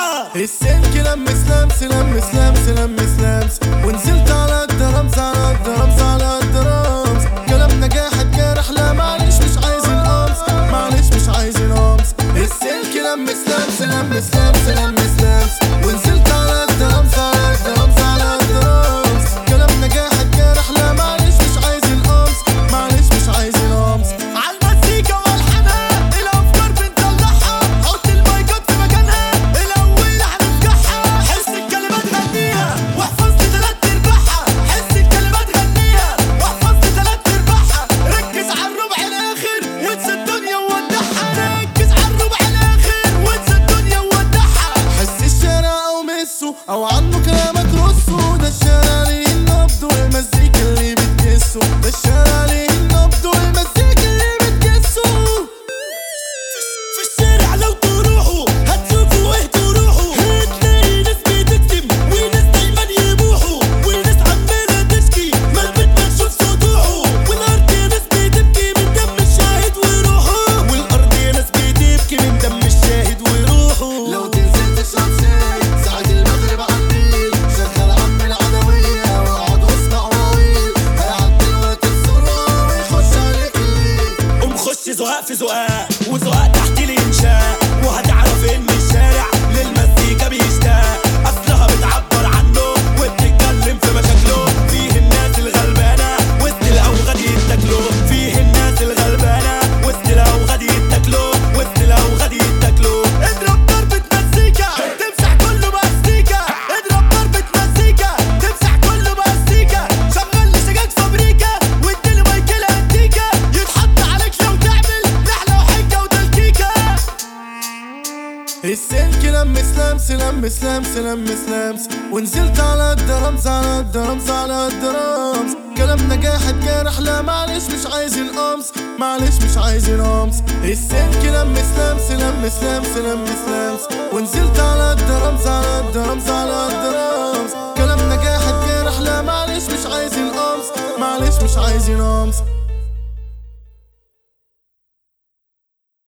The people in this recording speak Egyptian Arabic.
وضحى السلك لمس لمس لمس لمس لمس لمس ونزلت على الدرمز على الدرمز على الدرمز كلامنا جاحد جارح لا معلش مش عايزين قمص معلش مش عايزين قمص السلك لمس لمس لمس لمس لمس لمس ونزلت على الدرمز على الدرمز على الدرمز كلامنا جاحد جارح لا معلش مش عايزين قمص معلش مش عايزين قمص عالمزيكا والحنان الافكار بنطلعها حط المايكات في مكانها الاول هنفجعها حس الكلمات غنيها واحفظ لي تلات ارباعها حس الكلمات غنيها واحفظ لي تلات ارباعها ركز على الربع الاخر وانسى الدنيا وودعها ركز على الربع الاخر وانسى الدنيا وودعها حس الشارع او مسه او عنه كلامك رصه ده الشارع ليه النبض والمزيكا اللي بتكسه ده الشارع ليه النبض والمزيكا اللي بتكسه في الشارع لو تروحوا هتشوفوا ايه تروحوا هتلاقي ناس بتكتم وناس دايما يبوحوا وناس عمالة تشكي ما بتشوف سطوحه والارض يا ناس بتبكي من دم الشاهد وروحه والارض يا ناس بتبكي من دم الشاهد وروحه لو تنزل تشرب شاي ساعة المغرب على النيل شغل عم العدوية واقعد واسمع مواويل هيعدي الوقت بسرعة ويخش عليك الليل قوم خش زقاق في زقاق وزقاق تحت الانشاء وهتعرف ان الشارع للمزيكا بيشتاق اصلها بتعبر عنه وبتتكلم في مشاكله فيه الناس الغلبانه وسط الاوغاد يتاكلوا فيه الناس الغلبانه وسط الاوغاد يتاكلوا وسط الاوغاد يتاكلوا اضرب ضربة مزيكا تمسح كله باستيكا اضرب ضربة مزيكا تمسح كله باستيكا شغل لي سجاج فابريكا واديله مايكل انتيكا يتحط عليك لو تعمل رحلة وحجة وتلكيكا السلك لمس لمس لمس لمس لمس لمس ونزلت على الدرمز على الدرمز على الدرمز كلامنا جاحد جارح لا معلش مش عايزين قمص معلش مش عايزين قمص السلك لمس لمس لمس لمس لمس لمس ونزلت على الدرمز على الدرمز على الدرمز كلامنا جاحد جارح لا معلش مش عايزين قمص معلش مش عايزين قمص